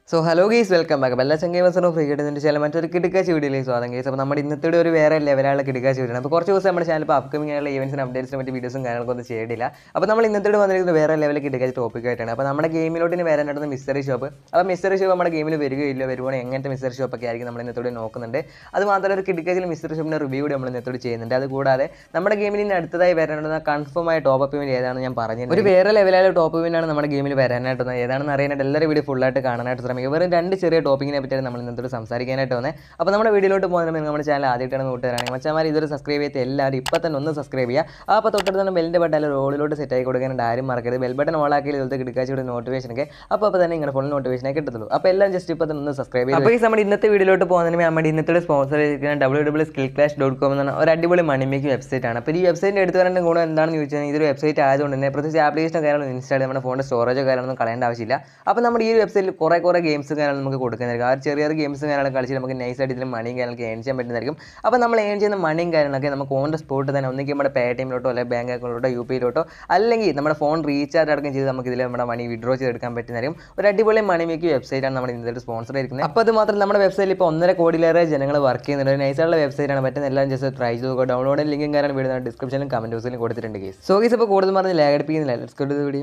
so hello guys welcome back എല്ലാ ചങ്കേമസറും free കിട്ടുന്നുണ്ട് ചില മറ്റൊരു കിടക്കാച്ച് വീഡിയോയിലേക്ക് സ്വാഗതം ഗീസ് അപ്പോൾ നമ്മുടെ ഇന്നത്തെ ഒരു വേറെ ലെവലുള്ള കിടക്കാച്ച് വീഡിയോ അപ്പോൾ കുറച്ച് ദിവസം നമ്മുടെ ചാനൽ ഇപ്പോൾ അപ്കമിംഗ് ആയിട്ടുള്ള ഈവൻസിന് അപ്ഡേറ്റ്സിനെ പറ്റി വീഡിയോസും കാര്യങ്ങളൊക്കെ ഒന്നും ചെയ്തില്ല അപ്പോൾ നമ്മൾ ഇന്നത്തെ വന്നിരിക്കുന്നത് വേറെ ലെവലിൽ കിടക്കാച്ച് ടോപ്പിക് ആയിട്ടാണ് അപ്പോൾ നമ്മുടെ ഗെയിമിലോട്ട് ഇനി വരാനായിട്ട് മിസ്റ്ററി ഷോപ്പ് അപ്പോൾ മിസ്റ്ററി ഷോപ്പ് നമ്മുടെ ഗെയിമിൽ വരികയില്ല വരുവാണെങ്കിൽ എങ്ങനത്തെ മിസ്റ്ററി ഷോപ്പൊക്കെ ആയിരിക്കും നമ്മൾ ഇന്നത്തോടെ നോക്കുന്നുണ്ട് അത് മാത്രമല്ല ഒരു കിടക്കാച്ചിൽ മിസ്റ്ററി ഷോപ്പിൻ്റെ റിവ്യൂ കൂടി നമ്മൾ ഇന്നത്തോട് ചെയ്യുന്നുണ്ട് അതുകൂടാതെ നമ്മുടെ ഗെയിമിൽ ഇനി അടുത്തതായി വരാനുള്ള കൺഫേം ആയ ടോപ്പ് അപ്പ് ഏതാണെന്ന് ഞാൻ പറഞ്ഞത് ഒരു വേറെ ലെവലായ ടോപ്പ് വിനാണ് നമ്മുടെ ഗെയിമിൽ വരാനായിട്ട് ഏതാണെന്ന് അറിയാനായിട്ട് എല്ലാവരും വീഡിയോ ഫുള്ളായിട്ട് കാണാനായിട്ട് ശ്രമിക്കുക വെറും രണ്ട് ചെറിയ ടോപ്പിക്കിനെ പറ്റിയാണ് നമ്മൾ ഇന്നത്തെ സംസാരിക്കാനായിട്ട് വന്നത് അപ്പോൾ നമ്മുടെ വീഡിയോയിലോട്ട് പോകുന്നതിന് മുമ്പ് നമ്മുടെ ചാനൽ ആദ്യമായിട്ടാണ് കൂട്ടുകാരാണെങ്കിൽ മച്ചന്മാർ ഇതൊരു സബ്സ്ക്രൈബ് ചെയ്ത് എല്ലാവരും ഇപ്പോൾ തന്നെ ഒന്ന് സബ്സ്ക്രൈബ് ചെയ്യുക ആ അപ്പോൾ തൊട്ടടുത്ത് തന്നെ ബെല്ലിൻ്റെ ബട്ടൺ റോളിലോട്ട് സെറ്റ് ആയി കൊടുക്കാനായിട്ട് ആരും മറക്കരുത് ബെൽ ബട്ടൺ ഓൺ ആക്കി ഇതുപോലത്തെ കിടക്കാച്ചുകൂടെ നോട്ടിഫിക്കേഷൻ ഒക്കെ അപ്പോൾ അപ്പോൾ തന്നെ ഇങ്ങനെ ഫുൾ നോട്ടിഫിക്കേഷനെ കിട്ടത്തുള്ളൂ അപ്പോൾ എല്ലാം ജസ്റ്റ് ഇപ്പോൾ തന്നെ ഒന്ന് സബ്സ്ക്രൈബ് ചെയ്യുക അപ്പോൾ ഈ നമ്മുടെ ഇന്നത്തെ വീഡിയോയിലോട്ട് പോകുന്നതിന് മുമ്പ് നമ്മുടെ ഇന്നത്തെ സ്പോൺസർ ചെയ്തിരിക്കുന്ന W W skill clash dot com എന്ന ഒരു അടിപൊളി മണിമേക്ക് വെബ്സൈറ്റ് ആണ് അപ്പോൾ ഈ വെബ്സൈറ്റിൻ്റെ എടുത്ത് വരേണ്ട ഗുണം എന്താണെന്ന് ചോദിച്ചാൽ ഇതൊരു വെബ്സൈറ്റ് ആയതുകൊണ്ട് തന്നെ പ്രത്യേകിച്ച് ആപ്ലിക്കേഷൻ കാര്യങ്ങളും ഇൻസ്റ്റാൾ നമ്മുടെ ഫോണിൻ്റെ സ്റ്റോറേജോ കാര്യങ്ങളൊന്നും കളയേണ്ട ആവശ്യമില്ല അപ്പോൾ നമ്മുടെ ഈ ഒരു വെബ്സൈറ്റിൽ കുറേ കുറേ ഗെയിംസ് കാര്യങ്ങളും നമുക്ക് കൊടുക്കുന്നതായിരിക്കും ആ ഒരു ചെറിയ ചെറിയ ഗെയിംസ് കാര്യങ്ങളൊക്കെ കളിച്ച് നമുക്ക് നൈസ് ആയിട്ട് ഇതിൽ മണിയും കാര്യങ്ങളൊക്കെ ഏൺ ചെയ്യാൻ പറ്റുന്നതായിരിക്കും അപ്പോൾ നമ്മൾ ഏൺ ചെയ്യുന്ന മണിയും കാര്യങ്ങളൊക്കെ നമുക്ക് ഓൺ ദ സ്പോട്ട് തന്നെ ഒന്നിക്കും നമ്മുടെ പേ ടി എമ്മിലോട്ടോ അല്ലെങ്കിൽ ബാങ്ക് അക്കൗണ്ടിലോട്ടോ യു പിയിലോട്ടോ അല്ലെങ്കിൽ നമ്മുടെ ഫോൺ റീചാർജ് അടക്കം ചെയ്ത് നമുക്ക് ഇതിൽ നമ്മുടെ മണി വിഡ്രോ ചെയ്തെടുക്കാൻ പറ്റുന്നതായിരിക്കും ഒരു അടിപൊളി മണി മേക്ക് വെബ്സൈറ്റാണ് നമ്മുടെ ഇന്നത്തെ സ്പോൺസർ ആയിരിക്കുന്നത് അപ്പോൾ അത് മാത്രം നമ്മുടെ വെബ്സൈറ്റിൽ ഇപ്പോൾ ഒന്നര കോടിയിലേറെ ജനങ്ങൾ വർക്ക് ചെയ്യുന്നുണ്ട് ഒരു നൈസായിട്ടുള്ള വെബ്സൈറ്റാണ് പറ്റുന്ന എല്ലാം ജസ്റ്റ് ട്രൈ ചെയ്ത് നോക്കുക ഡൗൺലോഡ് ലിങ്കും കാര്യം വീഡിയോ ഡിസ്ക്രിപ്ഷനിലും കമൻറ്റ് ബോക്സിലും കൊടുത്തിട്ടുണ്ട് കേസ് സോ ഗീസ് ഇപ്പോൾ കൂടുതൽ പറഞ്ഞ് ലാഗടിപ്പിക്കുന്നില്ല let's go to video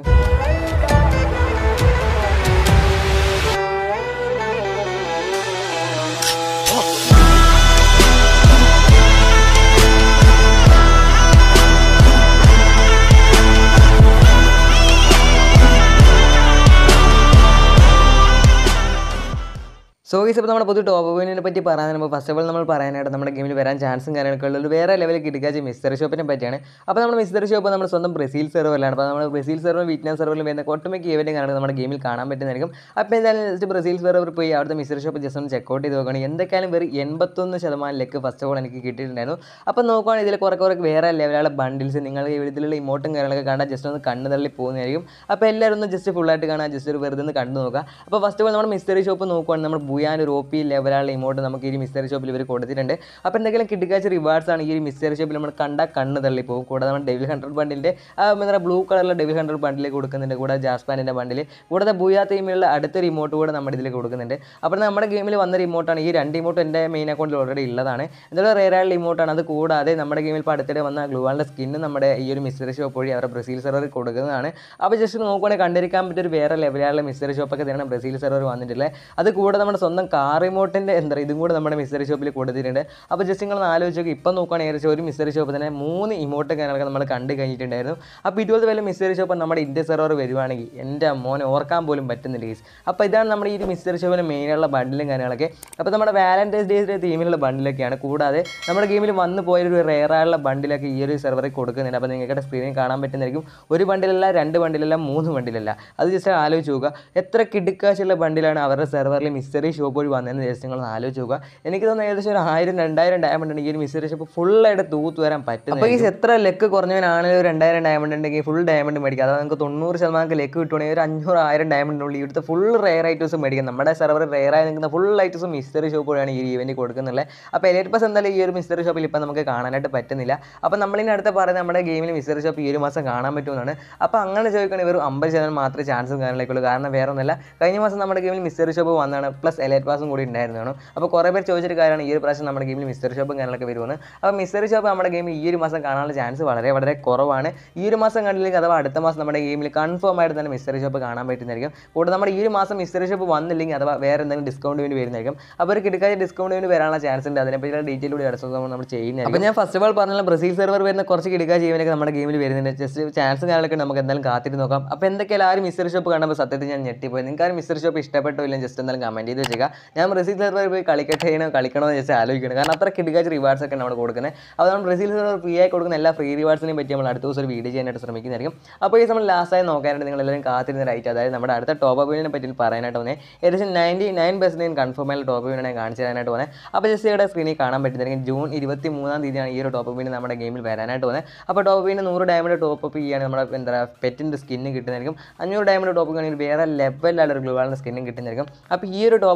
so guys ഇപ്പോൾ നമ്മുടെ പുതിയ ടോപ്പ് വിനെ പറ്റി പറയാൻ നമ്മൾ ഫസ്റ്റ് ഓഫ് ഓൾ നമ്മൾ പറയാനായിട്ട് നമ്മുടെ ഗെയിമിൽ വരാൻ ചാൻസും കാര്യങ്ങളൊക്കെ ഉള്ളത് വേറെ ലെവലിൽ കിടക്കാച്ച മിസ്റ്ററി ഷോപ്പിനെ പറ്റിയാണ് അപ്പോൾ നമ്മുടെ മിസ്റ്ററി ഷോപ്പ് നമ്മുടെ സ്വന്തം ബ്രസീൽ സെർവറിലാണ് അപ്പോൾ നമ്മുടെ ബ്രസീൽ സെർവർ വിറ്റ്നാം സെർവറിൽ വരുന്ന ഒട്ടുമിക്ക ഇവൻറ്റ് കാണുന്നത് നമ്മുടെ ഗെയിമിൽ കാണാൻ പറ്റുന്നതായിരിക്കും അപ്പോൾ എന്തായാലും ജസ്റ്റ് ബ്രസീൽ സെർവർ പോയി അവിടുത്തെ മിസ്റ്ററി ഷോപ്പ് ജസ്റ്റ് ഒന്ന് ചെക്കൗട്ട് ചെയ്ത് നോക്കുകയാണെങ്കിൽ എന്തൊക്കെയാലും വെറും എൺപത്തൊന്ന് ശതമാനം ലെക്ക് ഫസ്റ്റ് ഓഫ് ഓൾ എനിക്ക് കിട്ടിയിട്ടുണ്ടായിരുന്നു അപ്പോൾ നോക്കുകയാണെങ്കിൽ ഇതിൽ കുറേ കുറേ വേറെ ലെവലുള്ള ബണ്ടിൽസ് നിങ്ങൾ ഇതിലുള്ള ഇമോട്ടും കാര്യങ്ങളൊക്കെ കണ്ടാൽ ജസ്റ്റ് ഒന്ന് കണ്ണ് തള്ളി പോകുന്നതായിരിക്കും അപ്പോൾ എല്ലാവരും ഒന്ന് ജസ്റ്റ് ഫുള്ളായിട്ട് കാണാൻ ജസ്റ്റ് ഒരു വെറുതെ ഒന്ന് കണ്ടു നോക്കുക അപ്പോൾ ഫസ്റ്റ് ഓഫ് ഓൾ നമ്മുടെ മിസ്റ്ററി ഷോപ്പ് നോക്കുകയാണെങ്കിൽ നമ്മൾ ബുയാൻ ഒരു ഒ പി ലെവലുള്ള ഇമോട്ട് നമുക്ക് ഈ മിസ്റ്ററി ഷോപ്പിൽ ഇവർ കൊടുത്തിട്ടുണ്ട് അപ്പോൾ എന്തെങ്കിലും കിട്ടിക്കാച്ച റിവാർഡ്സ് ആണ് ഈ ഒരു മിസ്റ്ററി ഷോപ്പിൽ നമ്മൾ കണ്ട കണ്ണ് തള്ളി പോകും കൂടാതെ നമ്മൾ ഡെവിൽ ഹൺഡ്രഡ് ബണ്ടിൻ്റെ എന്താ ബ്ലൂ കളറിലുള്ള ഡെവിൽ ഹൺഡ്രഡ് ബണ്ടിൽ കൊടുക്കുന്നുണ്ട് കൂടാതെ ജാസ്പാനിൻ്റെ ബണ്ടിൽ കൂടാതെ ബുയാ തീമിലുള്ള അടുത്തൊരു ഇമോട്ട് കൂടെ നമ്മുടെ ഇതിൽ കൊടുക്കുന്നുണ്ട് അപ്പോൾ നമ്മുടെ ഗെയിമിൽ വന്ന ഇമോട്ടാണ് ഈ രണ്ട് ഇമോട്ട് എൻ്റെ മെയിൻ അക്കൗണ്ടിൽ ഓൾറെഡി ഉള്ളതാണ് എന്തായാലും റേറായുള്ള ഇമോട്ടാണ് അത് കൂടാതെ നമ്മുടെ ഗെയിമിൽ ഇപ്പോൾ അടുത്തിടെ വന്ന ഗ്ലൂവാളിൻ്റെ സ്കിന്ന് നമ്മുടെ ഈ ഒരു മിസ്റ്ററി ഷോപ്പ് വഴി അവരുടെ ബ്രസീൽ സെർവർ കൊടുക്കുന്നതാണ് അപ്പോൾ ജസ്റ്റ് നോക്കുവാണെങ്കിൽ കണ്ടിരിക്കാൻ പറ്റിയ ഒരു വേറെ ലെവലുള്ള മിസ്റ്ററി ഷോപ്പൊക്കെ തന്നെയാണ് ബ്രസീൽ സെർവർ വന്നിട്ടുള്ളത് അത് കൂടെ നമ്മുടെ സ്വന്തം കാർ റിമോട്ടിൻ്റെ എന്താ പറയുക ഇതും കൂടെ നമ്മുടെ മിസ്റ്ററി ഷോപ്പിൽ കൊടുത്തിട്ടുണ്ട് അപ്പോൾ ജസ്റ്റ് നിങ്ങൾ ഒന്ന് ആലോചിച്ച് നോക്കി ഇപ്പം നോക്കുകയാണെങ്കിൽ ഏകദേശം ഒരു മിസ്റ്ററി ഷോപ്പ് തന്നെ മൂന്ന് ഇമോട്ട് കാര്യങ്ങളൊക്കെ നമ്മൾ കണ്ടു കഴിഞ്ഞിട്ടുണ്ടായിരുന്നു അപ്പോൾ ഇതുപോലത്തെ വല്ല മിസ്റ്ററി ഷോപ്പ് നമ്മുടെ ഇന്ത്യ സെർവർ വരുവാണെങ്കിൽ എൻ്റെ മോനെ ഓർക്കാൻ പോലും പറ്റുന്നില്ല ഗീസ് അപ്പോൾ ഇതാണ് നമ്മുടെ ഈ ഒരു മിസ്റ്ററി ഷോപ്പിൻ്റെ മെയിനുള്ള ബണ്ടിലും കാര്യങ്ങളൊക്കെ അപ്പോൾ നമ്മുടെ വാലൻറ്റൈൻസ് ഡേയുടെ തീമിലുള്ള ബണ്ടിലൊക്കെയാണ് കൂടാതെ നമ്മുടെ ഗെയിമിൽ വന്നു പോയൊരു റെയറായുള്ള ബണ്ടിലൊക്കെ ഈ ഒരു സെർവറിൽ കൊടുക്കുന്നുണ്ട് അപ്പോൾ നിങ്ങൾക്ക് സ്ക്രീനിൽ കാണാൻ പറ്റുന്നതായിരിക്കും ഒരു ബണ്ടിലല്ല രണ്ട് ബണ്ടിലല്ല മൂന്ന് ബണ്ടിലല്ല അത് ജസ്റ്റ് ആലോചിച്ച് നോക്കുക എത്ര കിടുക്കാശുള്ള ബണ്ടിലാണ് അവരുടെ സെർവറിൽ മിസ്റ്ററി ഷോപ്പ് വഴി വന്നതെന്ന് ജസ്റ്റ് നിങ്ങൾ ആലോചിച്ച് നോക്കുക എനിക്ക് തോന്നുന്നു ഏകദേശം ഒരു ആയിരം രണ്ടായിരം ഡയമണ്ട് ഉണ്ടെങ്കിൽ ഈ ഒരു മിസ്റ്ററി ഷോപ്പ് ഫുള്ളായിട്ട് തൂത്ത് വരാൻ പറ്റും അപ്പോൾ ഈ എത്ര ലെക്ക് കുറഞ്ഞവനാണെങ്കിലും ഒരു രണ്ടായിരം ഡയമണ്ട് ഉണ്ടെങ്കിൽ ഫുൾ ഡയമണ്ട് മേടിക്കുക അതായത് നമുക്ക് തൊണ്ണൂറ് ശതമാനം ലെക്ക് കിട്ടുവാണെങ്കിൽ ഒരു അഞ്ഞൂറ് ആയിരം ഡയമണ്ടിനുള്ളിൽ ഇവിടുത്തെ ഫുൾ റെയർ ഐറ്റംസ് മേടിക്കാം നമ്മുടെ സെർവർ റെയറായി നിൽക്കുന്ന ഫുൾ ഐറ്റംസും മിസ്റ്ററി ഷോപ്പ് വഴിയാണ് ഈ ഇവൻറ്റ് കൊടുക്കുന്നുള്ളത് അപ്പോൾ എലൈറ്റ് പാസ് എന്തായാലും ഈ ഒരു മിസ്റ്ററി ഷോപ്പിൽ ഇപ്പം നമുക്ക് കാണാനായിട്ട് പറ്റുന്നില്ല അപ്പോൾ നമ്മളിനി അടുത്ത പറയുന്നത് നമ്മുടെ ഗെയിമിൽ മിസ്റ്ററി ഷോപ്പ് ഈ ഒരു മാസം കാണാൻ പറ്റുമെന്നാണ് അപ്പോൾ അങ്ങനെ ചോദിക്കുകയാണെങ്കിൽ വെറും അമ്പത് ശതമാനം മാത്രമേ ചാൻസും കാര്യങ്ങളൊക്കെ കാരണം വേറെ ഒന്നുമല്ല കഴിഞ്ഞ മാസം നമ്മുടെ ഗെയിമിൽ മിസ്റ്ററി ഷോപ്പ് വന്നതാണ് പ്ലസ് എലൈറ്റ് പാസും കൂടി ഉണ്ടായിരുന്നതാണ് അപ്പോൾ കുറേ പേർ ചോദിച്ചൊരു കാര്യമാണ് ഈ ഒരു പ്രാവശ്യം നമ്മുടെ ഗെയിമിൽ മിസ്റ്ററി ഷോപ്പും കാര്യങ്ങളൊക്കെ വരുമെന്ന് അപ്പോൾ മിസ്റ്ററി ഷോപ്പ് നമ്മുടെ ഗെയിമിൽ ഈ ഒരു മാസം കാണാനുള്ള ചാൻസ് വളരെ വളരെ കുറവാണ് ഈ ഒരു മാസം കണ്ടില്ലെങ്കിൽ അഥവാ അടുത്ത മാസം നമ്മുടെ ഗെയിമിൽ കൺഫേം ആയിട്ട് തന്നെ മിസ്റ്ററി ഷോപ്പ് കാണാൻ പറ്റുന്നതായിരിക്കും കൂടാതെ നമ്മുടെ ഈ ഒരു മാസം മിസ്റ്ററി ഷോപ്പ് വന്നില്ലെങ്കിൽ അഥവാ വേറെ എന്തെങ്കിലും ഡിസ്കൗണ്ട് വേണ്ടി വരുന്നതായിരിക്കും അപ്പോൾ ഒരു കിടക്കാതെ ഡിസ്കൗണ്ട് വേണ്ടി വരാനുള്ള ചാൻസ് ഉണ്ട് അതിനെപ്പറ്റിയുള്ള ഡീറ്റെയിൽ കൂടി അടുത്ത ദിവസം നമ്മൾ ചെയ്യുന്നത് അപ്പോൾ ഞാൻ ഫസ്റ്റ് ഓഫ് ഓൾ പറഞ്ഞ ബ്രസീൽ സെർവർ വരുന്ന കുറച്ച് കിടക്കാ ജീവനൊക്കെ നമ്മുടെ ഗെയിമിൽ വരുന്നുണ്ട് ജസ്റ്റ് ചാൻസ് കാര്യങ്ങളൊക്കെ നമുക്ക് എന്തായാലും കാത്തിട്ട് നോക്കാം അപ്പോൾ എന്തൊക്കെയാലും ആരും മിസ്റ്ററി ഷോപ്പ് കണ്ടപ്പോൾ സത്യത്തിൽ ഞാൻ ഞെട്ടിപ്പോയി നിങ്ങൾക്ക് ആരും മിസ്റ്ററി ഷോപ്പ് ഇഷ്ടപ്പെട്ടോ ഇല്ലെങ്കിൽ ജസ്റ്റ് എന്തായാലും കമൻറ്റ് ചെയ്ത് വെച്ചേക്കാം ഞാൻ ബ്രസീൽ സെർവർ പോയി കളിക്കട്ടെ ചെയ്യണോ കളിക്കണോ എന്ന് ജസ്റ്റ് ആലോചിക്കണം കാരണം അത്ര കിടക്കാച്ച് റിവാർഡ്സ് ഒക്കെ നമ്മൾ കൊടുക്കുന്നത് അപ്പോൾ നമ്മൾ ബ്രസീൽ സെർവർ ഫ്രീ ആയി കൊടുക്കുന്ന എല്ലാ ഫ്രീ റിവാർഡ്സിനെയും പറ്റി നമ്മൾ അടുത്ത ദിവസം ഒരു വീഡിയോ ചെയ്യാനായിട്ട് ശ്രമിക്കുന്നതായിരിക്കും അപ്പോൾ ഈ നമ്മൾ ലാസ്റ്റായി നോക്കാനായിട്ട് നിങ്ങൾ എല്ലാവരും കാത്തിരുന്ന റൈറ്റ് അതായത് നമ്മുടെ അടുത്ത ടോപ്പ് അപ്പിനെ പറ്റി പറയാനായിട്ട് വന്നേ ഏകദേശം നയൻറ്റി നയൻ പെർസെൻറ്റേജ് കൺഫേം ആയിട്ടുള്ള ടോപ്പ് അപ്പിനെ കാണിച്ചു തരാനായിട്ട് വന്നത് അപ്പോൾ ജസ്റ്റ് ഇവിടെ സ്ക്രീനിൽ കാണാൻ പറ്റുന്നതായിരിക്കും ജൂൺ ഇരുപത്തി മൂന്നാം തീയതിയാണ് ഈ ഒരു ടോപ്പ് അപ്പിന് നമ്മുടെ ഗെയിമിൽ വരാനായിട്ട് വന്നത് അപ്പോൾ ടോപ്പ് അപ്പിന് നൂറ് ഡയമണ്ട് ടോപ്പ് അപ്പ് ചെയ്യുകയാണ് നമ്മുടെ എന്താ പെറ്റിൻ്റെ സ്കിന്ന് കിട്ടുന്നതായിരിക്കും അഞ്ഞൂറ് ഡയമണ്ട് ടോപ്പ് ആണെങ്കിൽ വേറെ ലെവലിലുള്ള ഒരു ഗ്ലൂവാളിൻ്റെ സ്കിന്നും കിട്ടുന്നതായിരിക്കും അപ്പോൾ ഈ ഒരു ടോപ്പ്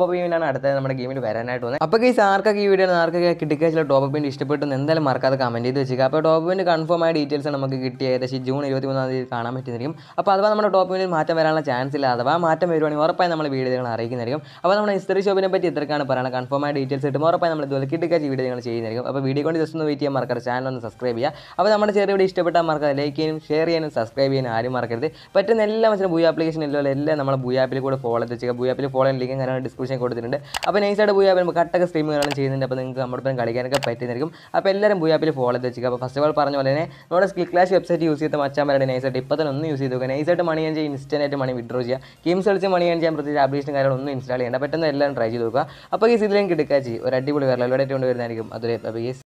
ടോപ്പ് ഇവനാണ് അടുത്ത നമ്മുടെ ഗെയിമിൽ വരാനായിട്ട് വന്നത് അപ്പോൾ ഈ ആർക്കൊക്കെ ഈ വീഡിയോ ആർക്കൊക്കെ കിട്ടിക്കാച്ചിലെ ടോപ്പ് പോയിന്റ് ഇഷ്ടപ്പെട്ടു എന്ന് എന്തായാലും മറക്കാതെ കമൻറ്റ് ചെയ്ത് വെച്ചേക്കുക അപ്പോൾ ടോപ്പ് പോയിന്റ് കൺഫേം ആയ ഡീറ്റെയിൽസ് നമുക്ക് കിട്ടിയ ഏകദേശം ജൂൺ ഇരുപത്തി മൂന്നാം തീയതി കാണാൻ പറ്റുന്നതായിരിക്കും അപ്പോൾ അഥവാ നമ്മുടെ ടോപ്പ് പോയിന്റിൽ മാറ്റം വരാനുള്ള ചാൻസ് ഇല്ല അഥവാ മാറ്റം വരുവാണെങ്കിൽ ഉറപ്പായി നമ്മൾ വീഡിയോ നിങ്ങൾ അറിയിക്കുന്നതായിരിക്കും അപ്പോൾ നമ്മുടെ ഹിസ്റ്ററി ഷോപ്പിനെ പറ്റി ഇത്രക്കാണ് പറയുന്നത് കൺഫേം ആയ ഡീറ്റെയിൽസ് കിട്ടും ഉറപ്പായി നമ്മൾ ഇതുപോലെ കിട്ടിക്കാച്ച് വീഡിയോ നിങ്ങൾ ചെയ്യുന്നതായിരിക്കും അപ്പോൾ വീഡിയോ കൊണ്ട് ജസ്റ്റ് ഒന്ന് വെയിറ്റ് ചെയ്യാൻ മറക്കരുത് ചാനൽ ഒന്ന് സബ്സ്ക്രൈബ് ചെയ്യുക അപ്പോൾ നമ്മുടെ ചെറിയ വീഡിയോ ഇഷ്ടപ്പെട്ടാൽ മറക്കാതെ ലൈക്ക് ചെയ്യാനും ഷെയർ ചെയ്യാനും സബ്സ്ക്രൈബ് ചെയ്യാനും ആരും മറക്കരുത് പറ്റുന്ന എല്ലാ മനുഷ്യരും ബുയ ആപ്ലിക്കേഷൻ എല്ലാം എല്ലാം നമ്മൾ ബുയ ആപ്പിൽ കൂടെ ഫോളോ ചെയ്ത് ചെയ്യുക ബുയ ആപ്പിൽ ഫോളോ ചെയ്യാൻ ലിങ്കും കാര്യങ്ങളും ഡിസ്ക്രിപ്ഷൻ കൊടുത്തിട്ടുണ്ട് അപ്പോൾ നൈസായിട്ട് ബുയ ആപ്പിൽ കട്ടൊക്കെ സ്ട്രീമുകളും ചെയ്യുന്നുണ്ട് അപ്പോൾ നിങ്ങൾക്ക് നമ്മുടെ ഒപ്പം കളിക്കാനൊക്കെ പറ്റുന്നതായിരിക്കും അപ്പോൾ എല്ലാവരും ബുയ ആപ്പിൽ ഫോളോ ചെയ്ത് വെച്ചിരിക്കുക അപ്പോൾ ഫസ്റ്റ് ഓഫ് ഓൾ പറഞ്ഞ പോലെ തന്നെ നമ്മുടെ സ്കിൽ ക്ലാഷ് വെബ്സൈറ്റ് യൂസ് ചെയ്ത മച്ചാമാരുടെ നൈസായിട്ട് ഇപ്പോൾ തന്നെ ഒന്ന് യൂസ് ചെയ്ത് നോക്കുക നൈസായിട്ട് മണി ചെയ്യാൻ ചെയ്യുക ഇൻസ്റ്റൻ്റ് ആയിട്ട് മണി വിഡ്രോ ചെയ്യുക ഗെയിംസ് കളിച്ച് മണി ചെയ്യാൻ പ്രത്യേകിച്ച് ആപ്ലിക്കേഷൻ കാര്യങ്ങളൊന്നും ഇൻസ്റ്റാൾ ചെയ്യേണ്ട പറ്റുന്ന എല്ലാം ട്രൈ ചെയ്ത് നോക്കുക അപ്പോൾ ഈ ഇതിലേക്ക് എടുക്കുക ചെയ്യും ഒരു അടിപൊളി വേറെ ലെവലായിട്ട് കൊണ്ടുവരുന്നതായിരിക്കും അതൊരു അപ്പോൾ ഈ